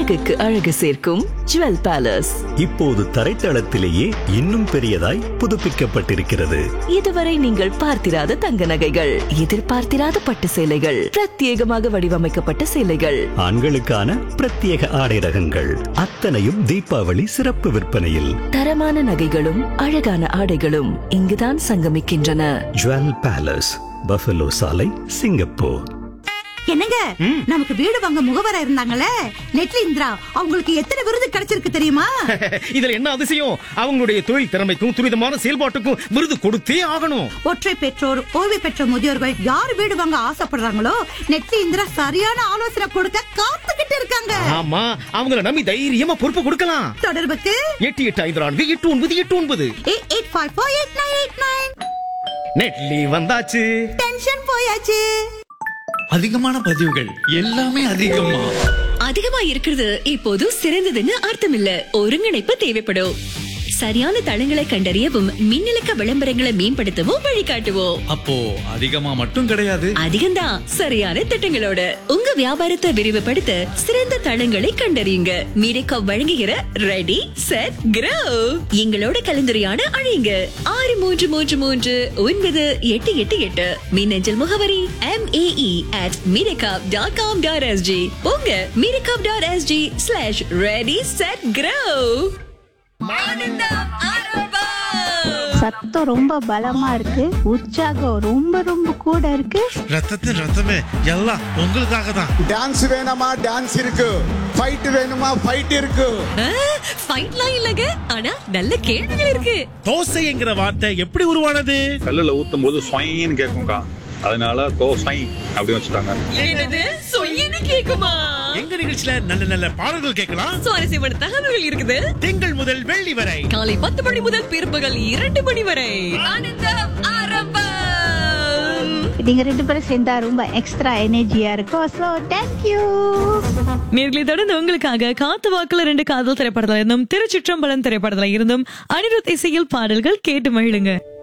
அழகுக்கு அழகு சேர்க்கும் ஜுவல் பேலஸ் இப்போது தரைத்தளத்திலேயே இன்னும் பெரியதாய் புதுப்பிக்கப்பட்டிருக்கிறது இதுவரை நீங்கள் பார்த்திராத தங்க நகைகள் எதிர்பார்த்திராத பட்டு சேலைகள் பிரத்யேகமாக வடிவமைக்கப்பட்ட சேலைகள் ஆண்களுக்கான பிரத்யேக ஆடை ரகங்கள் அத்தனையும் தீபாவளி சிறப்பு விற்பனையில் தரமான நகைகளும் அழகான ஆடைகளும் இங்குதான் சங்கமிக்கின்றன ஜுவல் பேலஸ் பஃபலோ சாலை சிங்கப்பூர் என்னங்க நமக்கு வீடு வாங்க முகவரா இருந்தாங்களே நெட்லி இந்திரா அவங்களுக்கு எத்தனை விருது கிடைச்சிருக்கு தெரியுமா இதுல என்ன அதிசயம் அவங்களுடைய தொழில் திறமைக்கும் துரிதமான செயல்பாட்டுக்கும் விருது கொடுத்தே ஆகணும் ஒற்றை பெற்றோர் ஓய்வு பெற்ற முதியோர்கள் யார் வீடு வாங்க ஆசைப்படுறாங்களோ நெட்லி இந்திரா சரியான ஆலோசனை கொடுக்க காத்துக்கிட்டு இருக்காங்க ஆமா அவங்கள நம்பி தைரியமா பொறுப்பு கொடுக்கலாம் தொடர்புக்கு எட்டு எட்டு ஐந்து நான்கு எட்டு ஒன்பது எட்டு ஒன்பது eight eight five four eight nine eight nine நெட்லி வந்தாச்சு டென்ஷன் போயாச்சு அதிகமான பதிவுகள் எல்லாமே அதிகமா அதிகமா இருக்கிறது இப்போது சிறந்ததுன்னு அர்த்தம் இல்ல ஒருங்கிணைப்பு தேவைப்படும் சரியான தளங்களை கண்டறியவும் மின்னலுக்க விளம்பரங்களை மேம்படுத்தவும் வழிகாட்டுவோம் அப்போ அதிகமா மட்டும் கிடையாது அதிகம்தான் சரியான திட்டங்களோட உங்க வியாபாரத்தை விரிவுபடுத்த சிறந்த தளங்களை கண்டறியுங்க மீடிகா வழங்குகிற ரெடி செட் கிரோ எங்களோட கலந்துரையாட அழையுங்க ஆறு மூன்று மூன்று மூன்று ஒன்பது எட்டு எட்டு எட்டு மின்னஞ்சல் முகவரி M A E at Medicab dot com dot SG உங்க Medicab dot SG slash ready set grow சத்தம் ரொம்ப பலமா இருக்கு உற்சாகம் ரொம்ப ரொம்ப கூட இருக்கு ரத்தத்தின் ரத்தமே எல்லாம் உங்களுக்காக தான் டான்ஸ் வேணுமா டான்ஸ் இருக்கு ஃபைட் வேணுமா ஃபைட் இருக்கு ஃபைட்லாம் இல்லங்க ஆனா நல்ல கேள்விகள் இருக்கு தோசைங்கிற வார்த்தை எப்படி உருவானது கல்லுல ஊத்தும் போது சொயின்னு கேட்கும்க்கா அதனால தோசை அப்படின்னு வச்சுட்டாங்க என்னது சொய்யன்னு கேக்குமா எங்க நிகழ்ச்சியில நல்ல நல்ல பாடல்கள் கேட்கலாம் சுவாரஸ்யமான தகவல்கள் இருக்குது திங்கள் முதல் வெள்ளி வரை காலை பத்து மணி முதல் பிற்பகல் இரண்டு மணி வரை ஆனந்தம் ஆரம்பம் நீங்க ரெண்டு பேரும் சேர்ந்தா ரொம்ப எக்ஸ்ட்ரா எனர்ஜியா இருக்கும் ஸோ தேங்க்யூ நேர்களை தொடர்ந்து உங்களுக்காக காத்து வாக்குல ரெண்டு காதல் திரைப்படத்துல இருந்தும் திருச்சிற்றம்பலம் திரைப்படத்துல இருந்தும் அனிருத் இசையில் பாடல்கள் கேட்டு மகிழுங்க